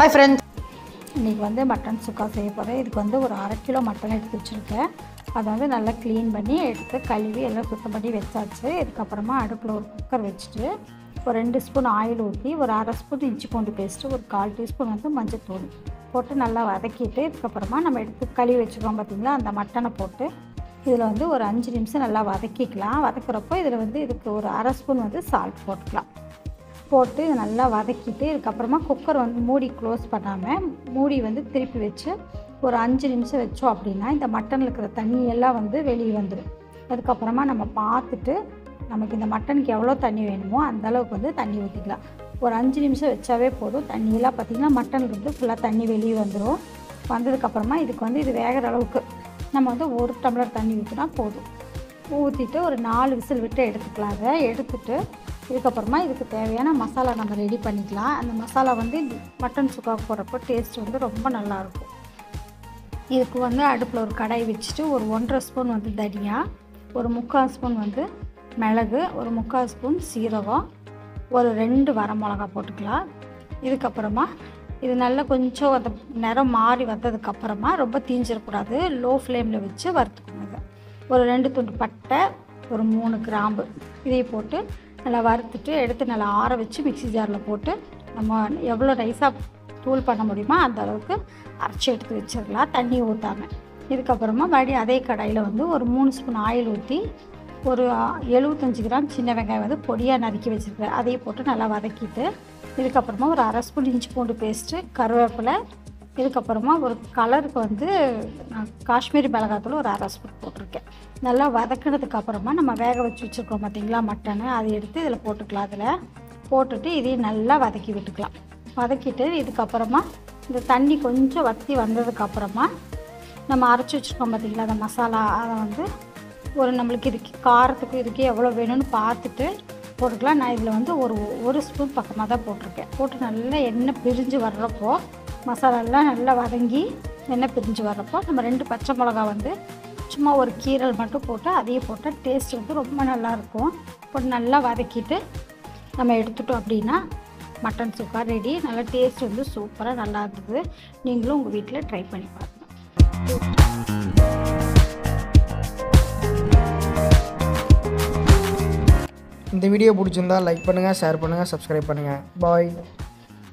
hi friends இன்றைக்கி வந்து mutton சுக்கா செய்ய போகிறேன் இதுக்கு வந்து ஒரு அரை கிலோ மட்டன் எடுத்து வச்சுருக்கேன் அதை வந்து நல்லா க்ளீன் பண்ணி எடுத்து கழுவி எல்லாம் சுத்தம் பண்ணி வச்சாச்சு இதுக்கப்புறமா அடுப்பில் ஒரு குக்கர் வச்சுட்டு ஒரு ரெண்டு ஸ்பூன் ஆயில் ஊற்றி ஒரு அரை ஸ்பூன் இஞ்சி பூண்டு பேஸ்ட்டு ஒரு கால் டீஸ்பூன் வந்து மஞ்சள்தூள் போட்டு நல்லா வதக்கிட்டு இதுக்கப்புறமா நம்ம எடுத்து கழுவி வச்சுருக்கோம் பார்த்திங்களா அந்த மட்டனை போட்டு இதில் வந்து ஒரு அஞ்சு நிமிஷம் நல்லா வதக்கிக்கலாம் வதக்குறப்போ இதில் வந்து இதுக்கு ஒரு அரை ஸ்பூன் வந்து சால்ட் போட்டுக்கலாம் போட்டு இதை நல்லா வதக்கிட்டு இதுக்கப்புறமா குக்கர் வந்து மூடி க்ளோஸ் பண்ணாமல் மூடி வந்து திருப்பி வச்சு ஒரு அஞ்சு நிமிஷம் வச்சோம் அப்படின்னா இந்த மட்டனில் இருக்கிற தண்ணி எல்லாம் வந்து வெளியே வந்துடும் அதுக்கப்புறமா நம்ம பார்த்துட்டு நமக்கு இந்த மட்டனுக்கு எவ்வளோ தண்ணி வேணுமோ அந்த அளவுக்கு வந்து தண்ணி ஊற்றிக்கலாம் ஒரு அஞ்சு நிமிஷம் வச்சாவே போதும் தண்ணியெல்லாம் பார்த்திங்கன்னா மட்டனுக்கு வந்து ஃபுல்லாக தண்ணி வெளியே வந்துடும் வந்ததுக்கப்புறமா இதுக்கு வந்து இது வேகிற அளவுக்கு நம்ம வந்து ஒரு டம்ளர் தண்ணி ஊற்றினா போதும் ஊற்றிட்டு ஒரு நாலு விசில் விட்டு எடுத்துக்கலாம் அதை எடுத்துட்டு இதுக்கப்புறமா இதுக்கு தேவையான மசாலா நம்ம ரெடி பண்ணிக்கலாம் அந்த மசாலா வந்து இந்த மட்டன் சுக்கா போடுறப்போ டேஸ்ட் வந்து ரொம்ப நல்லாயிருக்கும் இதுக்கு வந்து அடுப்பில் ஒரு கடாய் வச்சுட்டு ஒரு ஒன்றரை ஸ்பூன் வந்து தனியா ஒரு முக்கால் ஸ்பூன் வந்து மிளகு ஒரு முக்கால் ஸ்பூன் சீரகம் ஒரு ரெண்டு வரமிளகா போட்டுக்கலாம் இதுக்கப்புறமா இது நல்லா கொஞ்சம் அந்த நிறம் மாறி வந்ததுக்கப்புறமா ரொம்ப தீஞ்சிடக்கூடாது லோ ஃப்ளேமில் வச்சு வறுத்துக்கணும் இதை ஒரு ரெண்டு துண்டு பட்டை ஒரு மூணு கிராம்பு இதை போட்டு நல்லா வறுத்துட்டு எடுத்து நல்லா ஆற வச்சு மிக்ஸி ஜாரில் போட்டு நம்ம எவ்வளோ நைஸாக தூள் பண்ண முடியுமோ அந்த அளவுக்கு அரைச்சி எடுத்து வச்சிடலாம் தண்ணி ஊற்றாமல் இதுக்கப்புறமா மறுபடியும் அதே கடாயில் வந்து ஒரு மூணு ஸ்பூன் ஆயில் ஊற்றி ஒரு எழுபத்தஞ்சி கிராம் சின்ன வெங்காயம் வந்து பொடியாக நறுக்கி வச்சுருக்கேன் அதையும் போட்டு நல்லா வதக்கிட்டு இதுக்கப்புறமா ஒரு அரை ஸ்பூன் இஞ்சி பூண்டு பேஸ்ட்டு கருவேப்பிலை இதுக்கப்புறமா ஒரு கலருக்கு வந்து நான் காஷ்மீரி மிளகாத்தூள் ஒரு அரை ஸ்பூன் போட்டிருக்கேன் நல்லா வதக்கினதுக்கு அப்புறமா நம்ம வேக வச்சு வச்சுருக்கோம் பார்த்தீங்களா மட்டனை அதை எடுத்து இதில் போட்டுக்கலாம் அதில் போட்டுட்டு இதையும் நல்லா வதக்கி விட்டுக்கலாம் வதக்கிட்டு இதுக்கப்புறமா இந்த தண்ணி கொஞ்சம் வற்றி வந்ததுக்கப்புறமா நம்ம அரைச்சி வச்சுருக்கோம் பார்த்தீங்களா அந்த மசாலா அதை வந்து ஒரு நம்மளுக்கு இதுக்கு காரத்துக்கு இதுக்கு எவ்வளோ வேணும்னு பார்த்துட்டு போட்டுக்கலாம் நான் இதில் வந்து ஒரு ஒரு ஸ்பூன் பக்கமாக தான் போட்டிருக்கேன் போட்டு நல்லா எண்ணெய் பிரிஞ்சு வர்றப்போ மசாலாலாம் நல்லா வதங்கி எண்ணெய் பிரிஞ்சு வர்றப்போ நம்ம ரெண்டு பச்சை மிளகா வந்து சும்மா ஒரு கீரல் மட்டும் போட்டு அதையும் போட்டால் டேஸ்ட் வந்து ரொம்ப நல்லாயிருக்கும் போட்டு நல்லா வதக்கிட்டு நம்ம எடுத்துட்டோம் அப்படின்னா மட்டன் சுக்கா ரெடி நல்லா டேஸ்ட் வந்து சூப்பராக நல்லா இருந்தது நீங்களும் உங்கள் வீட்டில் ட்ரை பண்ணி பாருங்கள் இந்த வீடியோ பிடிச்சிருந்தா லைக் பண்ணுங்கள் ஷேர் பண்ணுங்கள் சப்ஸ்கிரைப் பண்ணுங்கள் பாய்